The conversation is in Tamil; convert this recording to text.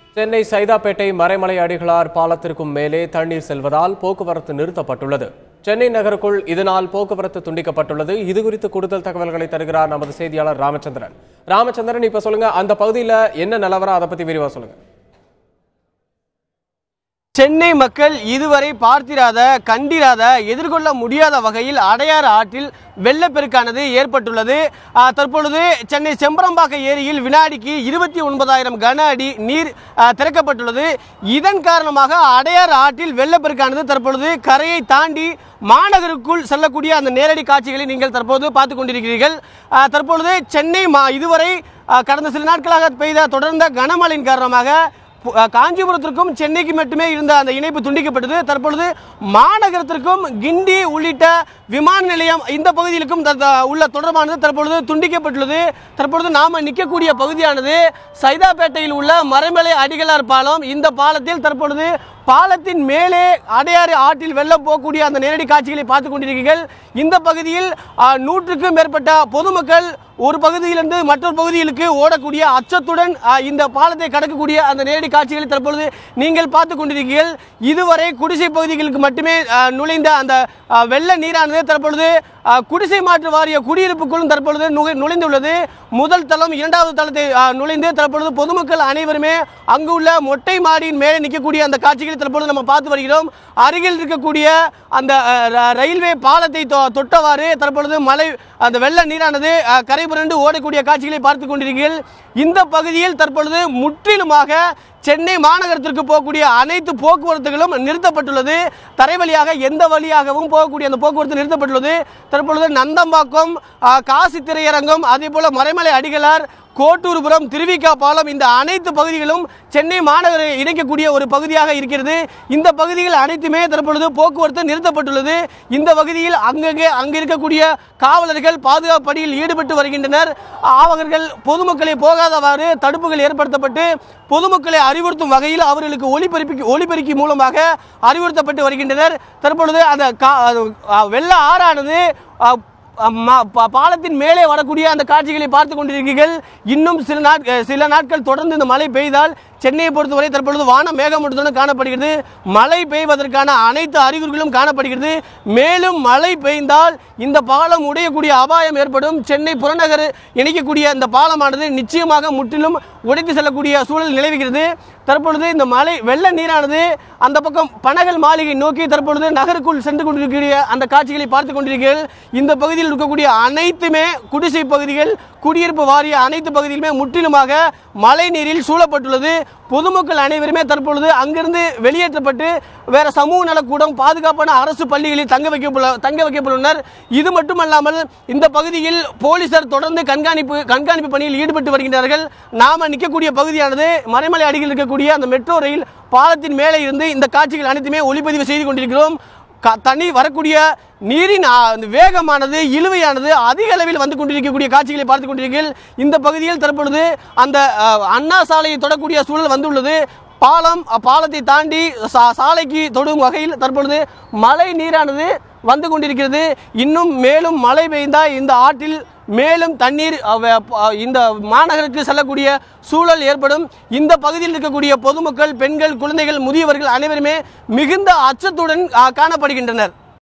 சென்னை சைதாப்பேட்டை மறைமலை அடிகளார் பாலத்திற்கும் மேலே தண்ணீர் செல்வதால் போக்குவரத்து நிறுத்தப்பட்டுள்ளது சென்னை நகருக்குள் இதனால் போக்குவரத்து துண்டிக்கப்பட்டுள்ளது இது குறித்து கூடுதல் தகவல்களை தருகிறார் நமது செய்தியாளர் ராமச்சந்திரன் ராமச்சந்திரன் இப்ப சொல்லுங்க அந்த பகுதியில் என்ன நிலவரம் அதை பத்தி விரிவா சொல்லுங்க சென்னை மக்கள் இதுவரை பார்த்திராத கண்டிராத எதிர்கொள்ள முடியாத வகையில் அடையாறு ஆற்றில் வெள்ளப்பெருக்கானது ஏற்பட்டுள்ளது ஆ, தற்பொழுது சென்னை செம்பரம்பாக்க ஏரியில் வினாடிக்கு இருபத்தி ஒன்பதாயிரம் கன அடி நீர் ஆ, திறக்கப்பட்டுள்ளது இதன் காரணமாக அடையாறு ஆற்றில் வெள்ளப்பெருக்கானது தற்பொழுது கரையை தாண்டி மாநகருக்குள் செல்லக்கூடிய அந்த நேரடி காட்சிகளை நீங்கள் தற்போது பார்த்து கொண்டிருக்கிறீர்கள் ஆ, தற்பொழுது சென்னை மா இதுவரை ஆ, கடந்த சில நாட்களாக பெய்த தொடர்ந்த கனமழையின் காரணமாக பு- அஹ் காஞ்சிபுரத்திற்கும் சென்னைக்கு மட்டுமே இருந்த அந்த இணைப்பு துண்டிக்கப்பட்டது தற்பொழுது மாநகரத்திற்கும் கிண்டி உள்ளிட்ட விமான நிலையம் இந்த பகுதியிலுக்கும் த- த- உள்ள தொடர்பானது தற்பொழுது துண்டிக்கப்பட்டுள்ளது தற்பொழுது நாம நிற்கக்கூடிய பகுதியானது சைதாப்பேட்டையில் உள்ள மறைமலை அடிகளார் பாலம் இந்த பாலத்தில் தற்பொழுது பாலத்தின் மேலே அடையாறு ஆற்றில் வெள்ளம் போகக்கூடிய அந்த நேரடி காட்சிகளை பார்த்து கொண்டிருக்கிறீர்கள் இந்த பகுதியில் அஹ், நூற்றுக்கும் மேற்பட்ட பொதுமக்கள் ஒரு பகுதியிலிருந்து மற்றொரு பகுதிகளுக்கு ஓடக்கூடிய அச்சத்துடன் அஹ், இந்த பாலத்தை கடக்கக்கூடிய அந்த நேரடி காட்சிகளை தற்பொழுது நீங்கள் பார்த்து கொண்டிருக்கிறீர்கள் இதுவரை குடிசை பகுதிகளுக்கு மட்டுமே அஹ், நுழைந்த அந்த அஹ், வெள்ள நீரானது தற்பொழுது அஹ், குடிசை மாற்று வாரிய குடியிருப்புக்குள்ளும் தற்பொழுது நுகை- நுழைந்துள்ளது முதல் தளம் இரண்டாவது தளத்தை அஹ், நுழைந்து தற்பொழுது பொதுமக்கள் அனைவருமே அங்கு உள்ள மொட்டை மாடியின் மேலே நிற்கக்கூடிய அந்த காட்சிகளை தற்பொழுது நம்ம பார்த்து வருகிறோம் அருகில் இருக்கக்கூடிய அந்த அஹ், ர- ரயில்வே பாலத்தை தொ- தொட்டவாறு தற்பொழுது மழை அந்த வெள்ள நீரானது அஹ், கரை புரண்டு ஓடக்கூடிய காட்சிகளை பார்த்து கொண்டிருக்கிறீர்கள் இந்த பகுதியில் தற்பொழுது முற்றிலுமாக சென்னை மாநகரத்திற்கு போகக்கூடிய அனைத்து போக்குவரத்துகளும் நிறுத்தப்பட்டுள்ளது தரை வழியாக எந்த வழியாகவும் போகக்கூடிய அந்த போக்குவரத்து நிறுத்தப்பட்டுள்ளது தற்பொழுது நந்தம்பாக்கம் அஹ், காசி திரையரங்கம் அதே போல மறைமலை அடிகளார் கோட்டூர்புரம் திருவிக்கா பாலம் இந்த அனைத்து பகுதிகளும் சென்னை மாநகரை இணைக்கக்கூடிய ஒரு பகுதியாக இருக்கிறது இந்த பகுதிகள் அனைத்துமே தற்பொழுது போக்குவரத்து நிறுத்தப்பட்டுள்ளது இந்த பகுதியில் அங்கங்கே அங்கு இருக்கக்கூடிய காவலர்கள் பாதுகாப்பு பணியில் ஈடுபட்டு வருகின்றனர் அவர்கள் பொதுமக்களை போகாதவாறு தடுப்புகள் ஏற்படுத்தப்பட்டு பொதுமக்களை அறிவுறுத்தும் வகையில் அவர்களுக்கு ஒளிபெருப்பி ஒளிபெருக்கி மூலமாக அறிவுறுத்தப்பட்டு வருகின்றனர் தற்பொழுது அந்த கா- அஹ் வெள்ள ஆறானது அஹ், ம- பா- பாலத்தின் மேலே வரக்கூடிய அந்த காட்சிகளை பார்த்து கொண்டிருக்கிறீர்கள் இன்னும் சில நாட் சில நாட்கள் தொடர்ந்து இந்த மழை பெய்தால் சென்னையை பொறுத்தவரை தற்பொழுது வானம் மேகமூட்டத்துடன் காணப்படுகிறது மழை பெய்வதற்கான அனைத்து அறிகுறிகளும் காணப்படுகிறது மேலும் மழை பெய்ந்தால் இந்த பாலம் உடையக்கூடிய அபாயம் ஏற்படும் சென்னை புறநகர் இணைக்கக்கூடிய இந்த பாலமானது நிச்சயமாக முற்றிலும் உடைத்து செல்லக்கூடிய சூழல் நிலவுகிறது தற்பொழுது இந்த மழை வெள்ள நீரானது அந்த பக்கம் பனகல் மாளிகை நோக்கி தற்பொழுது நகருக்குள் சென்று கொண்டிருக்கிற அந்த காட்சிகளை பார்த்து கொண்டிருக்கிறீர்கள் இந்த பகுதியில் இருக்கக்கூடிய அனைத்துமே குடிசை பகுதிகள் குடியிருப்பு வாரிய அனைத்து பகுதிகளுமே முற்றிலுமாக மழை நீரில் சூழப்பட்டுள்ளது பொதுமக்கள் அனைவருமே தற்பொழுது அங்கிருந்து வெளியேற்றப்பட்டு வேற சமூக நலக்கூடம் பாதுகாப்பான அரசு பள்ளிகளில் தங்க வைக்கப்பட தங்க வைக்கப்பட்டுள்ளனர் இது மட்டுமல்லாமல் இந்த பகுதியில் போலீசார் தொடர்ந்து கண்காணிப்பு கண்காணிப்பு பணியில் ஈடுபட்டு வருகின்றார்கள் நாம நிற்கக்கூடிய பகுதியானது மறைமலை அடியில் இருக்கக்கூடிய அந்த மெட்ரோ ரயில் பாலத்தின் மேலே இருந்து இந்த காட்சிகள் அனைத்துமே ஒளிப்பதிவு செய்து கொண்டிருக்கிறோம் க- தண்ணி வரக்கூடிய நீரின் ஆ, அந்த வேகமானது இழுவையானது அதிக அளவில் வந்து கொண்டிருக்கக்கூடிய காட்சிகளை பார்த்து கொண்டிருக்கிறீர்கள் இந்த பகுதியில் தற்பொழுது அந்த ஆ, அண்ணா சாலையை தொடக்கூடிய சூழல் வந்துள்ளது பாலம் அ, பாலத்தை தாண்டி சா- சாலைக்கு தொடும் வகையில் தற்பொழுது மழை நீரானது வந்து கொண்டிருக்கிறது இன்னும் மேலும் மழை பெய்ந்தால் இந்த ஆற்றில் மேலும் தண்ணீர் அ, வ- அ, இந்த மாநகருக்கு செல்லக்கூடிய சூழல் ஏற்படும் இந்த பகுதியில் இருக்கக்கூடிய பொதுமக்கள் பெண்கள் குழந்தைகள் முதியவர்கள் அனைவருமே மிகுந்த அச்சத்துடன் அ, காணப்படுகின்றனர்